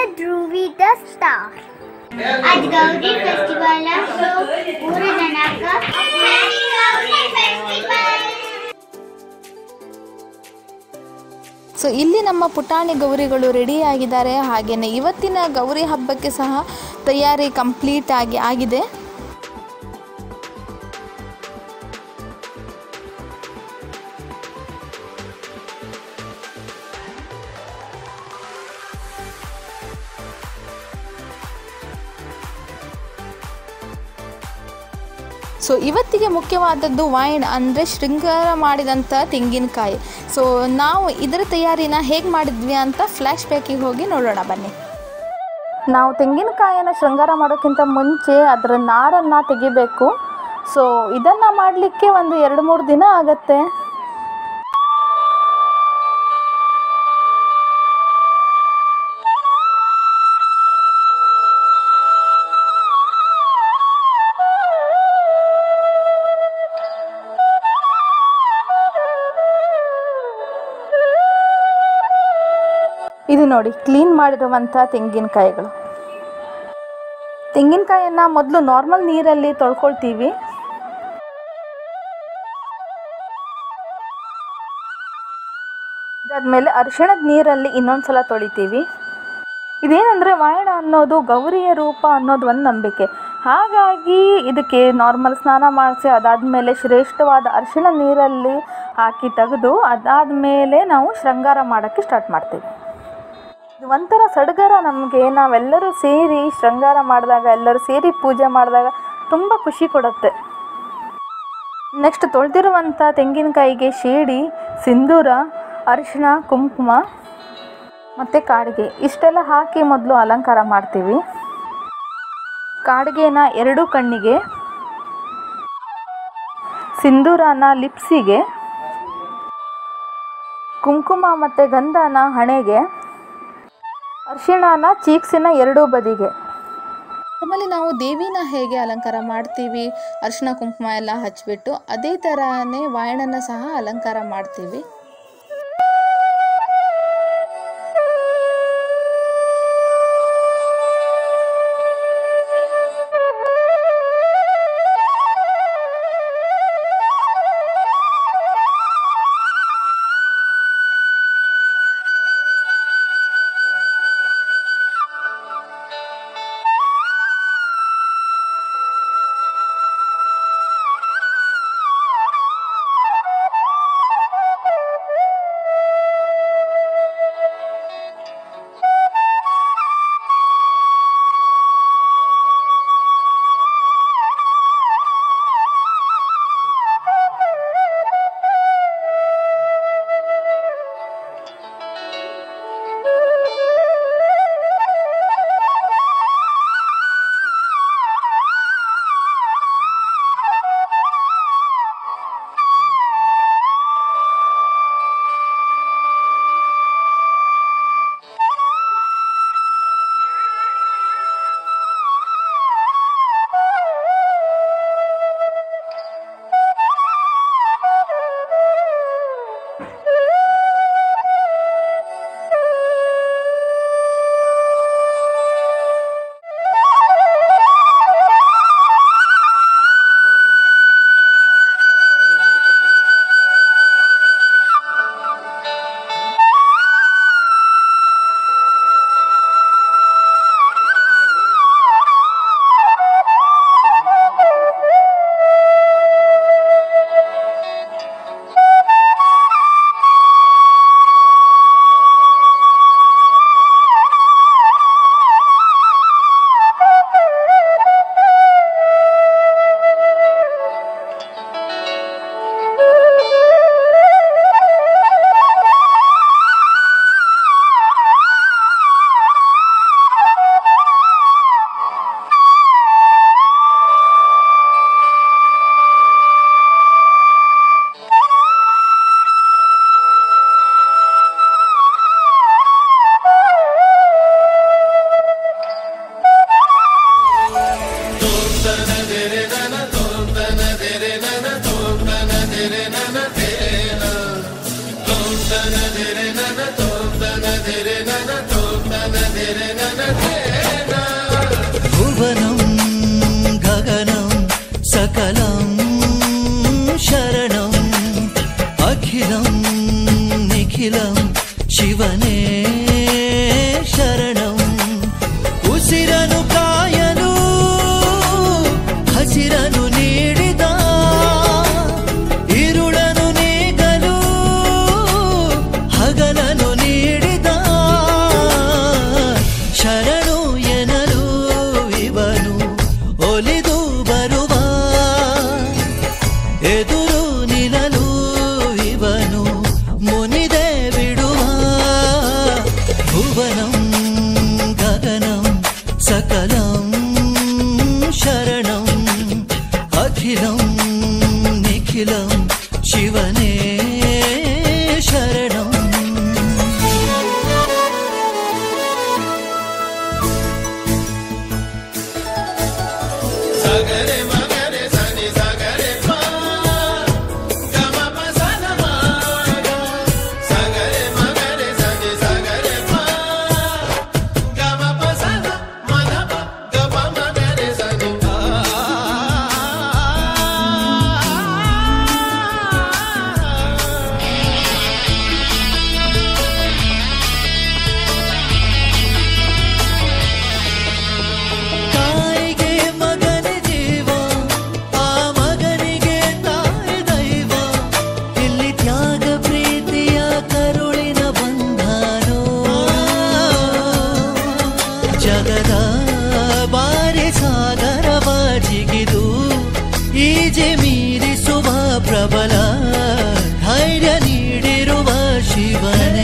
Dhruvi the star आज Gauri festival है तो पूरे जना का गौरी फेस्टिवल ಸೊ ಇಲ್ಲಿ ನಮ್ಮ ಪುಟಾಣಿ ಗೌರಿಗಳು ರೆಡಿ ಆಗಿದ್ದಾರೆ ಹಾಗೆಯೇ ಇವತ್ತಿನ ಗೌರಿ ಹಬ್ಬಕ್ಕೆ ಸಹ ತಯಾರಿ ಕಂಪ್ಲೀಟ್ ಆಗಿ ಆಗಿದೆ ಸೊ ಇವತ್ತಿಗೆ ಮುಖ್ಯವಾದದ್ದು ವೈನ್ ಅಂದರೆ ಶೃಂಗಾರ ಮಾಡಿದಂಥ ತೆಂಗಿನಕಾಯಿ ಸೊ ನಾವು ಇದರ ತಯಾರಿನ ಹೇಗೆ ಮಾಡಿದ್ವಿ ಅಂತ ಫ್ಲ್ಯಾಶ್ ಬ್ಯಾಕಿಗೆ ಹೋಗಿ ನೋಡೋಣ ಬನ್ನಿ ನಾವು ತೆಂಗಿನಕಾಯಿಯನ್ನು ಶೃಂಗಾರ ಮಾಡೋಕ್ಕಿಂತ ಮುಂಚೆ ಅದರ ನಾರನ್ನು ತೆಗಿಬೇಕು ಸೊ ಇದನ್ನು ಮಾಡಲಿಕ್ಕೆ ಒಂದು ಎರಡು ಮೂರು ದಿನ ಆಗತ್ತೆ ಇದು ನೋಡಿ ಕ್ಲೀನ್ ಮಾಡಿರುವಂಥ ತೆಂಗಿನಕಾಯಿಗಳು ತೆಂಗಿನಕಾಯಿಯನ್ನು ಮೊದಲು ನಾರ್ಮಲ್ ನೀರಲ್ಲಿ ತೊಳ್ಕೊಳ್ತೀವಿ ಇದಾದ್ಮೇಲೆ ಅರಿಶಿಣದ ನೀರಲ್ಲಿ ಇನ್ನೊಂದು ಸಲ ತೊಳಿತೀವಿ ಇದೇನಂದರೆ ವಾಯಣ ಅನ್ನೋದು ಗೌರಿಯ ರೂಪ ಅನ್ನೋದು ಒಂದು ನಂಬಿಕೆ ಹಾಗಾಗಿ ಇದಕ್ಕೆ ನಾರ್ಮಲ್ ಸ್ನಾನ ಮಾಡಿಸಿ ಅದಾದಮೇಲೆ ಶ್ರೇಷ್ಠವಾದ ಅರಿಶಿಣ ನೀರಲ್ಲಿ ಹಾಕಿ ತೆಗೆದು ಅದಾದಮೇಲೆ ನಾವು ಶೃಂಗಾರ ಮಾಡೋಕ್ಕೆ ಸ್ಟಾರ್ಟ್ ಮಾಡ್ತೀವಿ ಇದು ಒಂಥರ ಸಡಗರ ನಮಗೆ ನಾವೆಲ್ಲರೂ ಸೇರಿ ಶೃಂಗಾರ ಮಾಡಿದಾಗ ಎಲ್ಲರೂ ಸೇರಿ ಪೂಜೆ ಮಾಡಿದಾಗ ತುಂಬ ಖುಷಿ ಕೊಡುತ್ತೆ ನೆಕ್ಸ್ಟ್ ತೊಳೆದಿರುವಂಥ ತೆಂಗಿನಕಾಯಿಗೆ ಶೇಡಿ ಸಿಂಧೂರ ಅರಿಶಿಣ ಕುಂಕುಮ ಮತ್ತು ಕಾಡಿಗೆ ಇಷ್ಟೆಲ್ಲ ಹಾಕಿ ಮೊದಲು ಅಲಂಕಾರ ಮಾಡ್ತೀವಿ ಕಾಡಿಗೆನ ಎರಡು ಕಣ್ಣಿಗೆ ಸಿಂಧೂರನ ಲಿಪ್ಸಿಗೆ ಕುಂಕುಮ ಮತ್ತು ಗಂಧನ ಹಣೆಗೆ ಅರಿಶಿಣನ ಚೀಕ್ಸಿನ ಎರಡೂ ಬದಿಗೆ ನಮ್ಮಲ್ಲಿ ನಾವು ದೇವಿನ ಹೇಗೆ ಅಲಂಕಾರ ಮಾಡ್ತೀವಿ ಅರಿಶಿಣ ಕುಂಕುಮ ಎಲ್ಲ ಹಚ್ಬಿಟ್ಟು ಅದೇ ಥರನೇ ವಾಯಣನ ಸಹ ಅಲಂಕಾರ ಮಾಡ್ತೀವಿ ನನ भुवनं गगनं सकलं शरणम् अखिलं निखिलं ಶಿವನೇ ಶರಣಂ ಉಸಿರನು ಕಾಯಲು ಹಸಿರನು ನೀಡಿದ ಇರುಳನು ನೀಗಲು ಹಗಲನು ನೀಡಿದ ಶರಣು ಎನಲು ಇವನು ಒಲಿದು ಬರುವ ಎದುರು ನಿಲ್ಲಲು ಇವನು ಮುನಿದೆ ಬಿಡುವ ಭುವನಂ ಗಗನಂ ಸಕಲಂ ಶರಣಂ ಅಖಿಲಂ ನಿಖಿಲಂ ಶಿವನೇ ಶರಣಂ ತಾಯಿಗೆ ಮಗನ ಜೀವ ಆ ಮಗನಿಗೆ ತಾಯಿ ದೈವ ಇಲ್ಲಿ ತ್ಯಾಗ ಪ್ರೀತಿಯ ಕರುಳಿನ ಬಂಧನೋ ಜಗದ ಬಾರಿ ಸಾಗರವ ಜಿಗಿದು ಈಜೆ ಮೀರಿಸುವ ಪ್ರಬಲ ಧೈರ್ಯ ನೀಡಿರುವ ಶಿವನೇ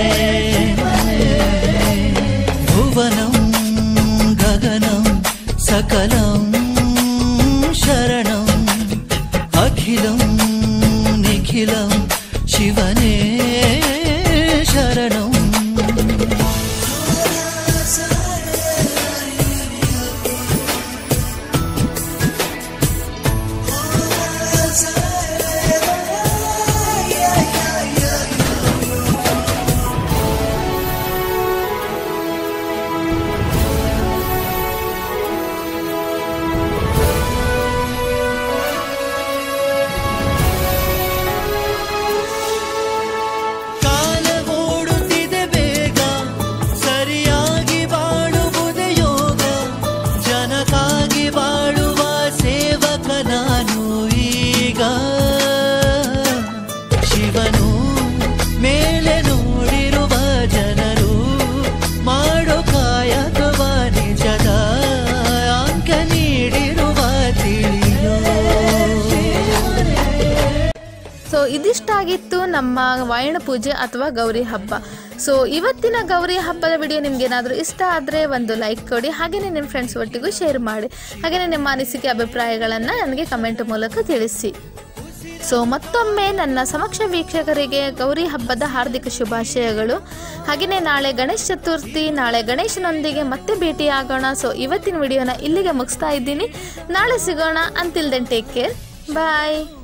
ಭುವನಂ ಗಗನಂ ಸಕಲಂ ಶರಣಂ ಅಖಿಲಂ ನಿಖಿಲಂ ಶಿವನೇ ಶರಣಂ ಕಾಲ ಓಡುತ್ತಿದೆ ಬೇಗ ಸರಿಯಾಗಿ ಬಾಳುವುದೇ ಯೋಗ ಜನಕ್ಕಾಗಿ ಬಾಳುವ ಸೇವಕ ನಾನು ಈಗ ಶಿವನು ಮೇಲೆ ನೋಡಿರುವ ಜನರು ಮಾಡೋ ಕಾಯಕವ ನಿಜದ ಅಂಕ ನೀಡಿರುವ ತಿಳಿಯೋ ಸೊ ಇದಿಷ್ಟಾಗಿತ್ತು ನಮ್ಮ ವಾಯಣ ಪೂಜೆ ಅಥವಾ ಗೌರಿ ಹಬ್ಬ ಸೊ ಇವತ್ತಿನ ಗೌರಿ ಹಬ್ಬದ ವಿಡಿಯೋ ನಿಮ್ಗೆ ಏನಾದರೂ ಇಷ್ಟ ಆದರೆ ಒಂದು ಲೈಕ್ ಕೊಡಿ ಹಾಗೆಯೇ ನಿಮ್ಮ ಫ್ರೆಂಡ್ಸ್ ಒಟ್ಟಿಗೂ ಶೇರ್ ಮಾಡಿ ಹಾಗೆಯೇ ನಿಮ್ಮ ಅನಿಸಿಕೆ ಅಭಿಪ್ರಾಯಗಳನ್ನು ನನಗೆ ಕಮೆಂಟ್ ಮೂಲಕ ತಿಳಿಸಿ ಸೊ ಮತ್ತೊಮ್ಮೆ ನನ್ನ ಸಮಕ್ಷ ವೀಕ್ಷಕರಿಗೆ ಗೌರಿ ಹಬ್ಬದ ಹಾರ್ದಿಕ ಶುಭಾಶಯಗಳು ಹಾಗೆಯೇ ನಾಳೆ ಗಣೇಶ ಚತುರ್ಥಿ ನಾಳೆ ಗಣೇಶನೊಂದಿಗೆ ಮತ್ತೆ ಭೇಟಿಯಾಗೋಣ ಸೊ ಇವತ್ತಿನ ವಿಡಿಯೋನ ಇಲ್ಲಿಗೆ ಮುಗಿಸ್ತಾ ಇದ್ದೀನಿ ನಾಳೆ ಸಿಗೋಣ ಅಂತಿಲ್ ದೆನ್ ಟೇಕ್ ಕೇರ್ ಬಾಯ್